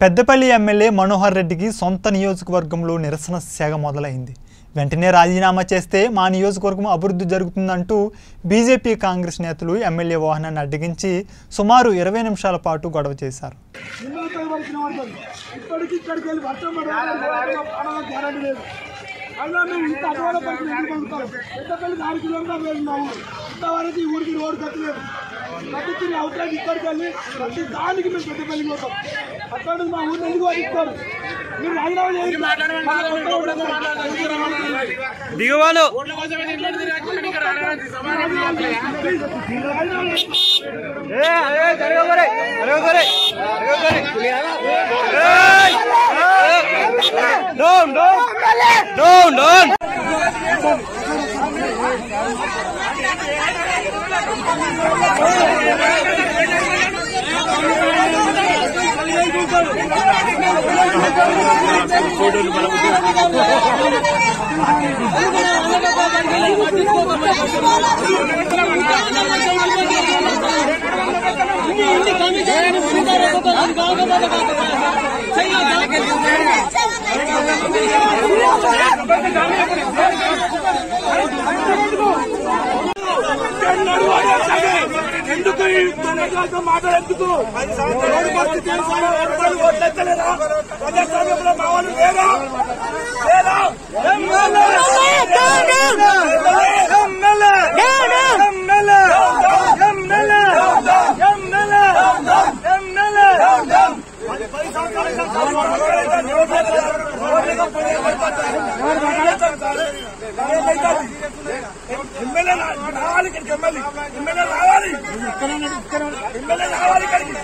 Peddapalli MLA Manohar రెడ్డికి సొంత నియోజకవర్గంలో నిరసన సెగ మొదలైంది వెంటనే రాజీనామా చేస్తే మా నియోజకవర్గం అభివృద్ధి జరుగుతుందంటూ బీజేపీ కాంగ్రెస్ నేతలు ఎమ్మెల్యే వాహనాన్ని అడ్డగించి సుమారు ఇరవై నిమిషాల పాటు గొడవ చేశారు నిన్నపై వరకు పడుతుంది ఇప్పటికి ఇక్కడికి వెళ్ళి వర్షం పడడానికి గ్యారంటీ లేదు అలా మేము ఇంత అటువంటి పరిస్థితి ఎందుకు పంపుతాం పెద్దపల్లి ఆరు కిలోమీటర్లు వెళ్తున్నాము ఇంతవరకు ఈ ఊరికి రోడ్డు కట్టలేదు కట్టించి అవుట్లైట్ ఇక్కడికి వెళ్ళి ప్రతి దానికి మేము పెద్దపల్లికి పోతాం అక్కడ మా ఊరిని ఎందుకు పట్టిస్తారు మీరు రాజీనామా చేయండి దిగువాలు డౌన్ డౌన్ డౌన్ డౌన్ ఎందుకు ఈ దొంగలతో మాట్లాడేందుకు రోడ్డు పరిస్థితి ఏం సార్? ఎవరు ఓట్లెత్తలేరా? ప్రజాస్వామ్యంలో మా వాళ్ళు లేరా? లేరా? MLA! MLA! MLA! MLA! MLA! MLA! పది పది సంవత్సరాల నుంచి సార్ మాట్లాడలేదు. ఎవరు ఎమ్మెల్యే రావాలి ఇక్కడికి ఎమ్మెల్యే ఎమ్మెల్యే రావాలి ఎమ్మెల్యే రావాలి ఇక్కడికి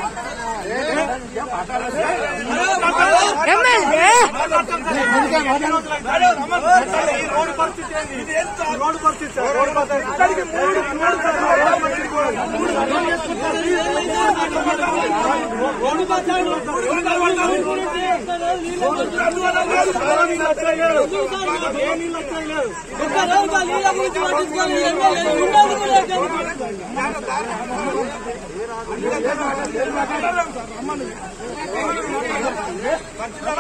ఈ రోడ్డు పరిస్థితి ఏంది? ఇది ఏం సార్? రోడ్డు పరిస్థితి సార్. రోడ్డు పరిస్థితి. ఇక్కడికి మూడు మూడు